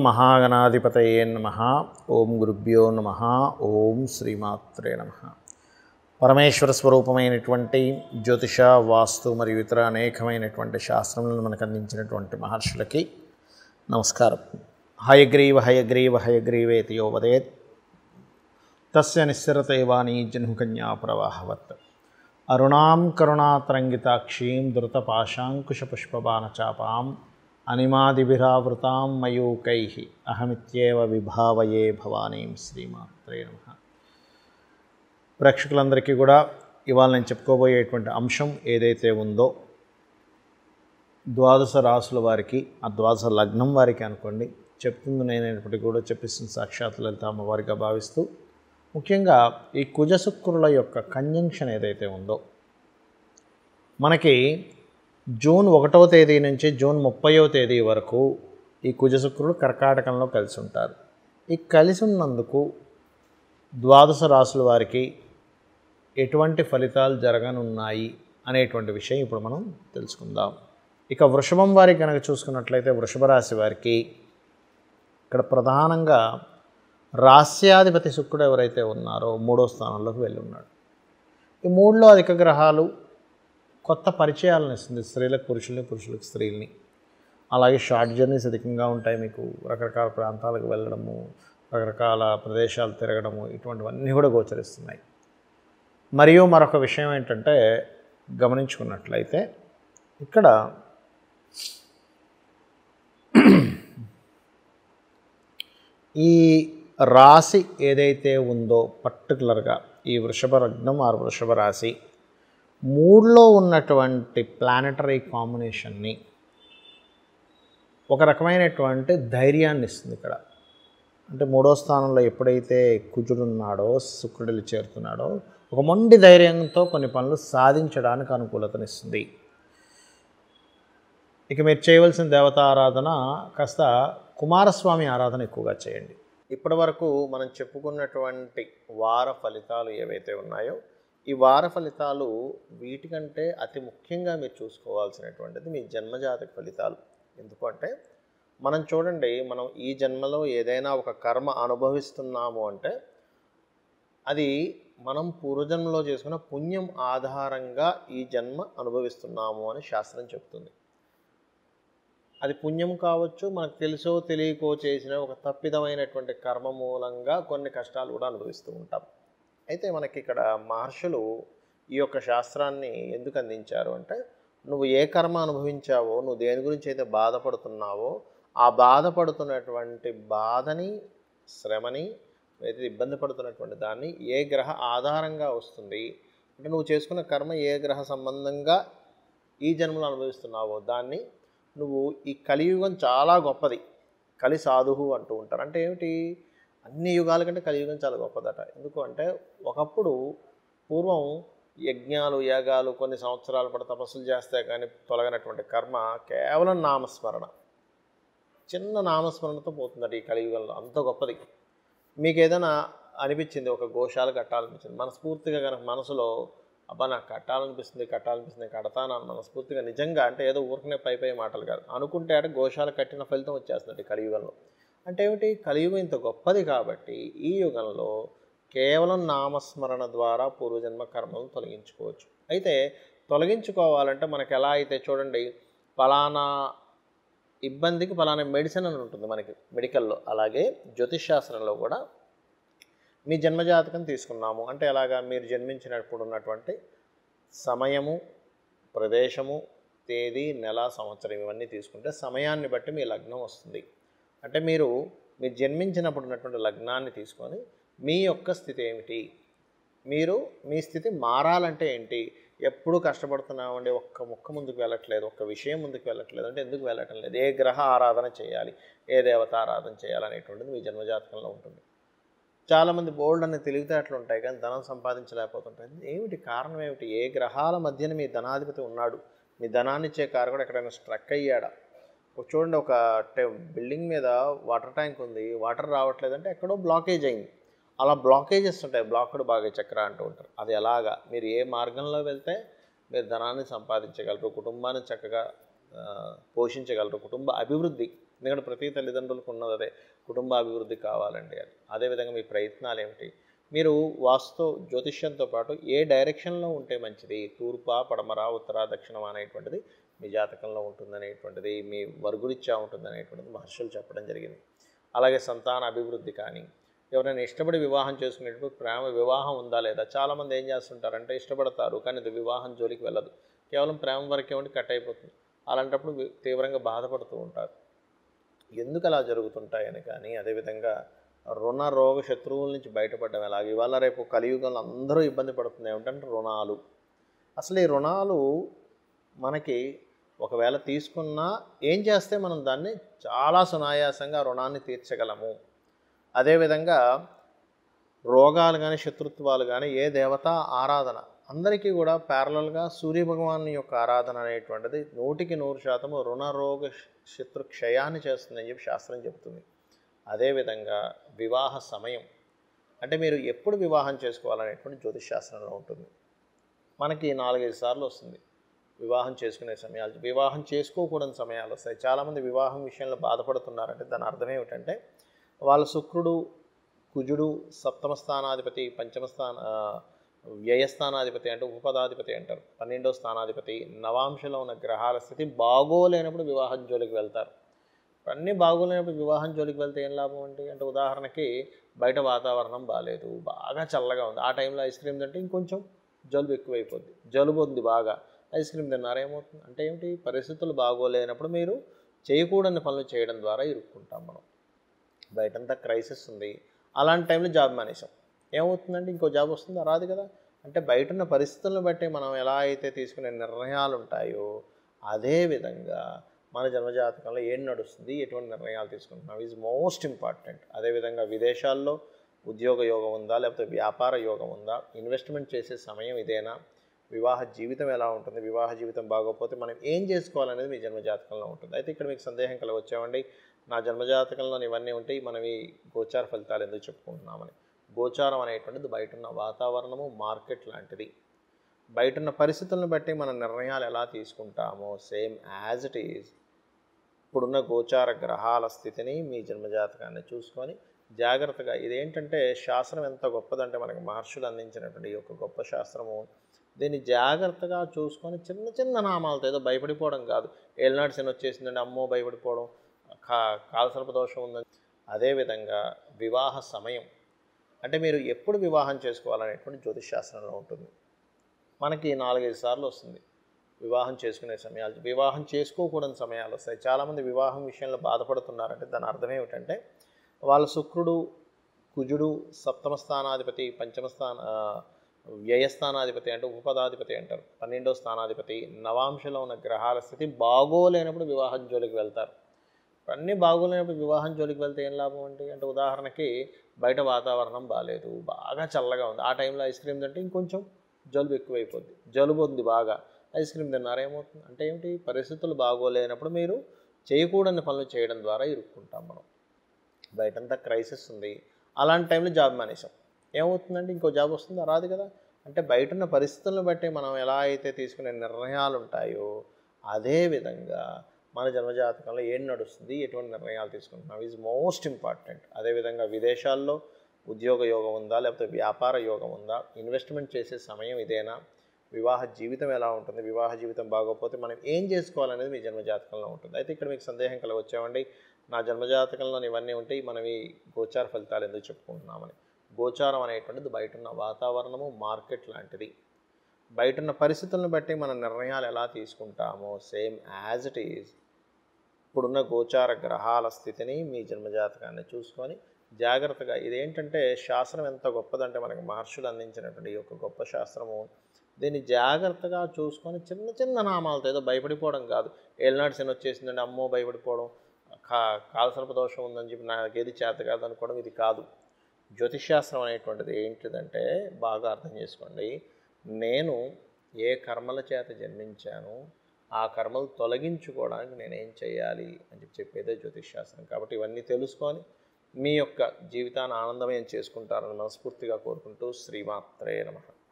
మహాగణాధిపతయే నమ ఓం గురుభ్యో నమ ఓం శ్రీమాత్రే నమ పరమేశ్వర స్వరూపమైనటువంటి జ్యోతిష వాస్తు మరియు ఇతర అనేకమైనటువంటి శాస్త్రములను మనకు అందించినటువంటి మహర్షులకి నమస్కారం హయగ్రీవ హయగ్రీవ హయగ్రీవేతి యో వదేత్ తస్య నిశ్చరతే వాణి జన్మకన్యా ప్రవాహవత్ అరుణాం కరుణాతరంగితాక్షీం ధృతపాశాంకుశపుష్పబాణచాపాం అనిమాదిభిరావృతాం మయూకై అహమిత్యేవ విభావయే భవానీం శ్రీమాత్రే నమ ప్రేక్షకులందరికీ కూడా ఇవాళ నేను చెప్పుకోబోయేటువంటి అంశం ఏదైతే ఉందో ద్వాదశ రాసుల వారికి ఆ ద్వాదశ లగ్నం వారికి అనుకోండి చెప్తుంది నేనైనప్పటికీ కూడా చెప్పిస్తుంది సాక్షాత్ లలిత అమ్మవారిగా భావిస్తూ ముఖ్యంగా ఈ కుజశుక్రుల యొక్క కంజంక్షన్ ఏదైతే ఉందో మనకి జూన్ ఒకటవ తేదీ నుంచి జూన్ ముప్పైవ తేదీ వరకు ఈ కుజశుక్రుడు కర్కాటకంలో కలిసి ఉంటారు ఈ కలిసి ఉన్నందుకు ద్వాదశ రాసుల వారికి ఎటువంటి ఫలితాలు జరగనున్నాయి అనేటువంటి విషయం ఇప్పుడు మనం తెలుసుకుందాం ఇక వృషభం వారికి కనుక చూసుకున్నట్లయితే వృషభ రాశి వారికి ఇక్కడ ప్రధానంగా రాస్యాధిపతి శుక్రుడు ఎవరైతే ఉన్నారో మూడో స్థానంలోకి వెళ్ళి ఉన్నాడు ఈ మూడులో అధిక గ్రహాలు కొత్త పరిచయాలను ఇస్తుంది స్త్రీలకు పురుషుల్ని పురుషులకు స్త్రీల్ని అలాగే షార్ట్ జర్నీస్ అధికంగా ఉంటాయి మీకు రకరకాల ప్రాంతాలకు వెళ్ళడము రకరకాల ప్రదేశాలు తిరగడము ఇటువంటివన్నీ కూడా గోచరిస్తున్నాయి మరియు మరొక విషయం ఏంటంటే గమనించుకున్నట్లయితే ఇక్కడ ఈ రాశి ఏదైతే ఉందో పర్టికులర్గా ఈ వృషభ లగ్నం ఆరు వృషభ రాశి మూడులో ఉన్నటువంటి ప్లానటరీ కాంబినేషన్ని ఒక రకమైనటువంటి ధైర్యాన్ని ఇస్తుంది ఇక్కడ అంటే మూడో స్థానంలో ఎప్పుడైతే కుజుడున్నాడో శుక్రుడిని చేరుతున్నాడో ఒక మొండి ధైర్యంతో కొన్ని పనులు సాధించడానికి అనుకూలతనిస్తుంది ఇక మీరు చేయవలసిన దేవతా ఆరాధన కాస్త కుమారస్వామి ఆరాధన ఎక్కువగా చేయండి ఇప్పటి వరకు మనం చెప్పుకున్నటువంటి వార ఫలితాలు ఏవైతే ఉన్నాయో ఈ వార ఫలితాలు వీటికంటే అతి ముఖ్యంగా మీరు చూసుకోవాల్సినటువంటిది మీ జన్మజాతక ఫలితాలు ఎందుకంటే మనం చూడండి మనం ఈ జన్మలో ఏదైనా ఒక కర్మ అనుభవిస్తున్నాము అంటే అది మనం పూర్వజన్మలో చేసుకున్న పుణ్యం ఆధారంగా ఈ జన్మ అనుభవిస్తున్నాము అని శాస్త్రం చెప్తుంది అది పుణ్యం కావచ్చు మనకు తెలుసో తెలియకో చేసిన ఒక తప్పిదమైనటువంటి కర్మ మూలంగా కొన్ని కష్టాలు కూడా అనుభవిస్తూ ఉంటాం అయితే మనకి ఇక్కడ మహర్షులు ఈ యొక్క శాస్త్రాన్ని ఎందుకు అందించారు అంటే నువ్వు ఏ కర్మ అనుభవించావో నువ్వు దేని గురించి అయితే బాధపడుతున్నావో ఆ బాధపడుతున్నటువంటి బాధని శ్రమని అయితే ఇబ్బంది పడుతున్నటువంటి దాన్ని ఏ గ్రహ ఆధారంగా వస్తుంది అంటే నువ్వు చేసుకున్న కర్మ ఏ గ్రహ సంబంధంగా ఈ జన్మలో అనుభవిస్తున్నావో దాన్ని నువ్వు ఈ కలియుగం చాలా గొప్పది కలి సాధువు అంటూ ఉంటారు అంటే ఏమిటి అన్ని యుగాల కంటే కలియుగం చాలా గొప్పదట ఎందుకు అంటే ఒకప్పుడు పూర్వం యజ్ఞాలు యాగాలు కొన్ని సంవత్సరాలు పడి తపస్సులు చేస్తే కానీ తొలగినటువంటి కర్మ కేవలం నామస్మరణ చిన్న నామస్మరణతో పోతుందట ఈ కలియుగంలో అంత గొప్పది మీకు ఏదైనా అనిపించింది ఒక గోశాల కట్టాలనిపించింది మనస్ఫూర్తిగా కనుక మనసులో అబ్బా నాకు కట్టాలనిపిస్తుంది కట్టాలనిపిస్తుంది కడతాను అని మనస్ఫూర్తిగా నిజంగా అంటే ఏదో ఊరికనే పై పై మాటలు కాదు అనుకుంటే అంటే గోశాల కట్టిన ఫలితం వచ్చేస్తుంది ఈ కలియుగంలో అంటే ఏమిటి కలియుగం ఇంత గొప్పది కాబట్టి ఈ యుగంలో కేవలం నామస్మరణ ద్వారా పూర్వజన్మ కర్మలను తొలగించుకోవచ్చు అయితే తొలగించుకోవాలంటే మనకి ఎలా అయితే చూడండి ఫలానా ఇబ్బందికి ఫలానా మెడిసిన్ అని ఉంటుంది మనకి మెడికల్లో అలాగే జ్యోతిష్ శాస్త్రంలో కూడా మీ జన్మజాతకం తీసుకున్నాము అంటే ఎలాగా మీరు జన్మించినప్పుడు ఉన్నటువంటి సమయము ప్రదేశము తేదీ నెల సంవత్సరం ఇవన్నీ తీసుకుంటే సమయాన్ని బట్టి మీ లగ్నం వస్తుంది అంటే మీరు మీరు జన్మించినప్పుడు ఉన్నటువంటి లగ్నాన్ని తీసుకొని మీ యొక్క స్థితి ఏమిటి మీరు మీ స్థితి మారాలంటే ఏంటి ఎప్పుడు కష్టపడుతున్నామండి ఒక్క ముక్క ముందుకు వెళ్ళట్లేదు ఒక్క విషయం ముందుకు వెళ్ళట్లేదు అంటే ఎందుకు వెళ్ళటం లేదు ఏ గ్రహ ఆరాధన చేయాలి ఏ దేవత ఆరాధన చేయాలి అనేటువంటిది మీ జన్మజాతకంలో ఉంటుంది చాలామంది బోల్డ్ అనే తెలివితేటలు ఉంటాయి కానీ ధనం సంపాదించలేకపోతుంటాయి ఏమిటి కారణం ఏమిటి ఏ గ్రహాల మధ్యన మీ ధనాధిపతి ఉన్నాడు మీ ధనాన్ని ఇచ్చే కారకుడు ఎక్కడైనా స్ట్రక్ అయ్యాడా ఒక చూడండి ఒక బిల్డింగ్ మీద వాటర్ ట్యాంక్ ఉంది వాటర్ రావట్లేదంటే ఎక్కడో బ్లాకేజ్ అయింది అలా బ్లాకేజెస్ ఉంటాయి బ్లాక్డ్ బాగా చక్ర అంటూ ఉంటారు అది ఎలాగా మీరు ఏ మార్గంలో వెళ్తే మీరు ధనాన్ని సంపాదించగలరు కుటుంబాన్ని చక్కగా ఆ, పోషించగలరు కుటుంబ అభివృద్ధి ఎందుకంటే ప్రతి తల్లిదండ్రులకు ఉన్నది అదే కుటుంబాభివృద్ధి కావాలండి అది అదేవిధంగా మీ ప్రయత్నాలు ఏమిటి మీరు వాస్తు జ్యోతిష్యంతో పాటు ఏ డైరెక్షన్లో ఉంటే మంచిది తూర్ప పడమర ఉత్తర దక్షిణం అనేటువంటిది మీ జాతకంలో ఉంటుందనేటువంటిది మీ వర్గురిత్యా ఉంటుందనేటువంటిది మహర్షులు చెప్పడం జరిగింది అలాగే సంతాన అభివృద్ధి కానీ ఎవరైనా ఇష్టపడి వివాహం చేసుకునేటప్పుడు ప్రేమ వివాహం ఉందా లేదా చాలామంది ఏం చేస్తుంటారంటే ఇష్టపడతారు కానీ అది వివాహం జోలికి వెళ్ళదు కేవలం ప్రేమ వరకే ఉండి కట్ అయిపోతుంది అలాంటప్పుడు వి- తీవ్రంగా బాధపడుతూ ఉంటారు ఎందుకు అలా జరుగుతుంటాయని కానీ అదేవిధంగా రుణ రోగ శత్రువుల నుంచి బయటపడడం ఎలాగ ఇవాళ రేపు కలియుగంలో అందరూ ఇబ్బంది పడుతుంది ఏమిటంటే రుణాలు అసలు ఈ రుణాలు మనకి ఒకవేళ తీసుకున్నా ఏం చేస్తే మనం దాన్ని చాలా సునాయాసంగా ఆ రుణాన్ని తీర్చగలము అదేవిధంగా రోగాలు కానీ శత్రుత్వాలు కానీ ఏ దేవత ఆరాధన అందరికీ కూడా ప్యారలల్గా సూర్యభగవాన్ యొక్క ఆరాధన అనేటువంటిది నూటికి నూరు శాతము రుణ రోగ శత్రు క్షయాన్ని చేస్తుందని చెప్పి శాస్త్రం చెబుతుంది అదేవిధంగా వివాహ సమయం అంటే మీరు ఎప్పుడు వివాహం చేసుకోవాలనేటువంటి జ్యోతిష్ శాస్త్రంలో ఉంటుంది మనకి నాలుగైదు సార్లు వస్తుంది వివాహం చేసుకునే సమయాలు వివాహం చేసుకోకూడని సమయాలు వస్తాయి చాలామంది వివాహం విషయంలో బాధపడుతున్నారంటే దాని అర్థం ఏమిటంటే వాళ్ళ శుక్రుడు కుజుడు సప్తమ స్థానాధిపతి పంచమ స్థాన ఆ, వ్యయస్థానాధిపతి అంటే ఉపపదాధిపతి అంటారు పన్నెండో స్థానాధిపతి నవాంశలో ఉన్న గ్రహాల స్థితి బాగోలేనప్పుడు వివాహం జోలికి వెళ్తారు అన్నీ బాగోలేనప్పుడు వివాహం జోలికి వెళ్తే ఏం లాభం అండి అంటే ఉదాహరణకి బయట వాతావరణం బాగాలేదు బాగా చల్లగా ఉంది ఆ టైంలో ఐస్ క్రీమ్ తింటే ఇంకొంచెం జలుబు ఎక్కువైపోద్ది జలుబు ఉంది బాగా ఐస్ క్రీమ్ తిన్నారు ఏమవుతుంది అంటే ఏమిటి పరిస్థితులు బాగోలేనప్పుడు మీరు చేయకూడని పనులు చేయడం ద్వారా ఇరుక్కుంటాం మనం బయటంతా క్రైసిస్ ఉంది అలాంటి టైంలో జాబ్ మానేసాం ఏమవుతుందంటే ఇంకో జాబ్ వస్తుందా రాదు కదా అంటే బయట ఉన్న పరిస్థితులను బట్టి మనం ఎలా అయితే తీసుకునే నిర్ణయాలు ఉంటాయో అదే విధంగా మన జన్మజాతకంలో ఏం నడుస్తుంది ఎటువంటి నిర్ణయాలు తీసుకుంటున్నాం ఈజ్ మోస్ట్ ఇంపార్టెంట్ అదేవిధంగా విదేశాల్లో ఉద్యోగ యోగం ఉందా లేకపోతే వ్యాపార యోగం ఉందా ఇన్వెస్ట్మెంట్ చేసే సమయం ఇదేనా వివాహ జీవితం ఎలా ఉంటుంది వివాహ జీవితం బాగోకపోతే మనం ఏం చేసుకోవాలనేది మీ జన్మజాతకంలో ఉంటుంది అయితే ఇక్కడ మీకు సందేహం కలగొచ్చామండి నా జన్మజాతకంలో ఇవన్నీ ఉంటాయి మనం ఈ గోచార ఫలితాలు ఎందుకు చెప్పుకుంటున్నామని గోచారం అనేటువంటిది బయట ఉన్న వాతావరణము మార్కెట్ లాంటిది బయట ఉన్న పరిస్థితులను బట్టి మన నిర్ణయాలు ఎలా తీసుకుంటామో సేమ్ యాజ్ ఇట్ ఈజ్ ఇప్పుడున్న గోచార గ్రహాల స్థితిని మీ జన్మజాతకాన్ని చూసుకొని జాగ్రత్తగా ఇదేంటంటే శాస్త్రం ఎంత గొప్పదంటే మనకి మహర్షులు అందించినటువంటి ఈ యొక్క గొప్ప శాస్త్రము దీన్ని జాగ్రత్తగా చూసుకొని చిన్న చిన్న నామాలతో ఏదో భయపడిపోవడం కాదు ఏళ్ళనాడు శని వచ్చేసిందండి అమ్మో భయపడిపోవడం కా కాలసర్ప దోషం ఉందని అదేవిధంగా వివాహ సమయం అంటే మీరు ఎప్పుడు వివాహం చేసుకోవాలనేటువంటి జ్యోతిష్ శాస్త్రంలో ఉంటుంది మనకి నాలుగైదు సార్లు వస్తుంది వివాహం చేసుకునే సమయాలు వివాహం చేసుకోకూడని సమయాలు వస్తాయి చాలామంది వివాహం విషయంలో బాధపడుతున్నారంటే దాని అర్థం ఏమిటంటే వాళ్ళ శుక్రుడు కుజుడు సప్తమ స్థానాధిపతి పంచమ స్థాన ఆ, వ్యయస్థానాధిపతి అంటే ఉపపదాధిపతి అంటారు పన్నెండో స్థానాధిపతి నవాంశలో ఉన్న గ్రహాల స్థితి బాగోలేనప్పుడు వివాహం జోలికి వెళ్తారు అన్నీ బాగోలేనప్పుడు వివాహం జోలికి వెళ్తే ఏం లాభం అండి అంటే ఉదాహరణకి బయట వాతావరణం బాగాలేదు బాగా చల్లగా ఉంది ఆ టైంలో ఐస్ క్రీమ్ తింటే ఇంకొంచెం జలుబు ఎక్కువైపోద్ది జలుబు ఉంది బాగా ఐస్ క్రీమ్ తిన్నారు ఏమవుతుంది అంటే ఏమిటి పరిస్థితులు బాగోలేనప్పుడు మీరు చేయకూడని పనులు చేయడం ద్వారా ఇరుక్కుంటాం మనం బయటంతా క్రైసిస్ ఉంది అలాంటి టైంలో జాబ్ మానేసాం ఏమవుతుందంటే ఇంకో జాబ్ వస్తుందా రాదు కదా అంటే బయట ఉన్న పరిస్థితులను బట్టి మనం ఎలా అయితే తీసుకునే నిర్ణయాలు ఉంటాయో అదే విధంగా మన జన్మజాతకంలో ఏం నడుస్తుంది ఎటువంటి నిర్ణయాలు తీసుకుంటున్నాం ఈజ్ మోస్ట్ ఇంపార్టెంట్ అదేవిధంగా విదేశాల్లో ఉద్యోగ యోగం ఉందా లేకపోతే వ్యాపార యోగం ఉందా ఇన్వెస్ట్మెంట్ చేసే సమయం ఇదేనా వివాహ జీవితం ఎలా ఉంటుంది వివాహ జీవితం బాగోకపోతే మనం ఏం చేసుకోవాలనేది మీ జన్మజాతకంలో ఉంటుంది అయితే ఇక్కడ మీకు సందేహం కలగొచ్చామండి నా జన్మజాతకంలో ఇవన్నీ ఉంటాయి మనం ఈ గోచార ఫలితాలు ఎందుకు చెప్పుకుంటున్నామని గోచారం అనేటువంటిది బయట ఉన్న వాతావరణము మార్కెట్ లాంటిది బయట ఉన్న పరిస్థితులను బట్టి మన నిర్ణయాలు ఎలా తీసుకుంటామో సేమ్ యాజ్ ఇట్ ఈజ్ ఇప్పుడున్న గోచార గ్రహాల స్థితిని మీ జన్మజాతకాన్ని చూసుకొని జాగ్రత్తగా ఇదేంటంటే శాస్త్రం ఎంత గొప్పదంటే మనకి మహర్షులు అందించినటువంటి ఈ యొక్క గొప్ప శాస్త్రము దీన్ని జాగ్రత్తగా చూసుకొని చిన్న చిన్న నామాలతో ఏదో భయపడిపోవడం కాదు ఏళ్ళనాడు శని వచ్చేసిందండి అమ్మో భయపడిపోవడం కా కాలసర్ప దోషం ఉందని చెప్పి నాకు ఏది చేత కాదు అనుకోవడం ఇది కాదు జ్యోతిష్శాస్త్రం అనేటువంటిది ఏంటిదంటే బాగా అర్థం చేసుకోండి నేను ఏ కర్మల చేత జన్మించాను ఆ కర్మలు తొలగించుకోవడానికి నేనేం చేయాలి అని చెప్పి చెప్పేదే జ్యోతిష్శాస్త్రం కాబట్టి ఇవన్నీ తెలుసుకొని మీ యొక్క జీవితాన్ని ఆనందమయం చేసుకుంటారని మనస్ఫూర్తిగా కోరుకుంటూ శ్రీమాత్రే నమః